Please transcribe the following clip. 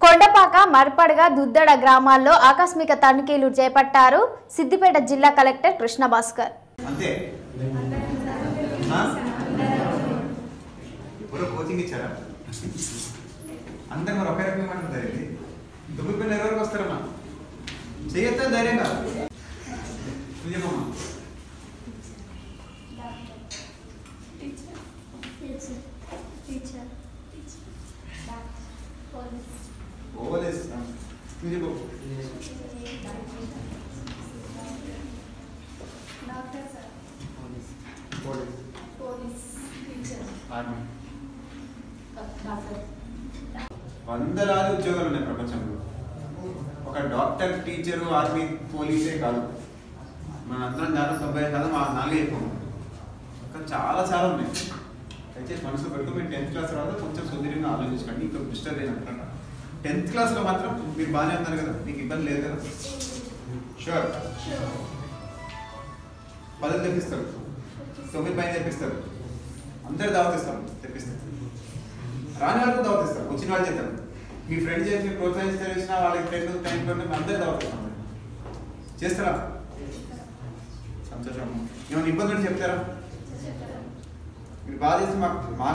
కొండపాక మర్పడగ దుద్దడ గ్రామాల్లో ఆకస్మిక తనిఖీలు చేపట్టారు సిద్దిపేట జిల్లా కలెక్టర్ కృష్ణ భాస్కర్ అంతే ఆ? ఎవరో కోచింగ్ ఇచ్చారా అందరు మరి ఒకే రకంగా మాట్లాడతారు ఇది దుమ్మి పిల్లలు ఎవరికి వస్తారమ్మా చేయొద్దా ధైర్యంగా నువ్వు చెప్పమ్మా Teacher, teacher, teacher, doctor, police, ఓవలేస్ నువ్వు చెప్పు doctor, sir, police police, teacher, army doctor. వందలాది ఉద్యోగాలు ఉన్నాయి ప్రపంచంలో ఒక డాక్టర్ టీచరు ఆర్మీ పోలీసే కాదు మన అందరం దాదాపు తొంభై శాతం ఆ నాలుగే ఎక్కువ ఇంకా చాలా చాలా ఉన్నాయి దయచేసి మనసులో పెట్టుకుని మీరు టెన్త్ క్లాస్ తర్వాత కొంచెం సుదీర్ఘంగా ఆలోచించండి ఇంకా డిస్టర్బ్ అయినట్టు టెన్త్ క్లాస్లో మాత్రం మీరు బాగానే ఉన్నారు కదా మీకు ఇబ్బంది లేదు కదా షూర్ పదవి తెప్పిస్తారు తొమ్మిది పైన తెప్పిస్తారు అందరు దావతిస్తారు తెప్పిస్తారు రాని వాళ్ళకు దావతిస్తారు వచ్చిన వాళ్ళు చేస్తారు మీ ఫ్రెండ్ చేసి ప్రోత్సహించి తెలిసిన వాళ్ళకి ఫ్రెండ్ టైం పెట్టి అందరు దావతిస్తాం చేస్తారా సంతోషం ఏమైనా ఇబ్బందులు చెప్తారా మీరు బాగా చేసి మాకు మా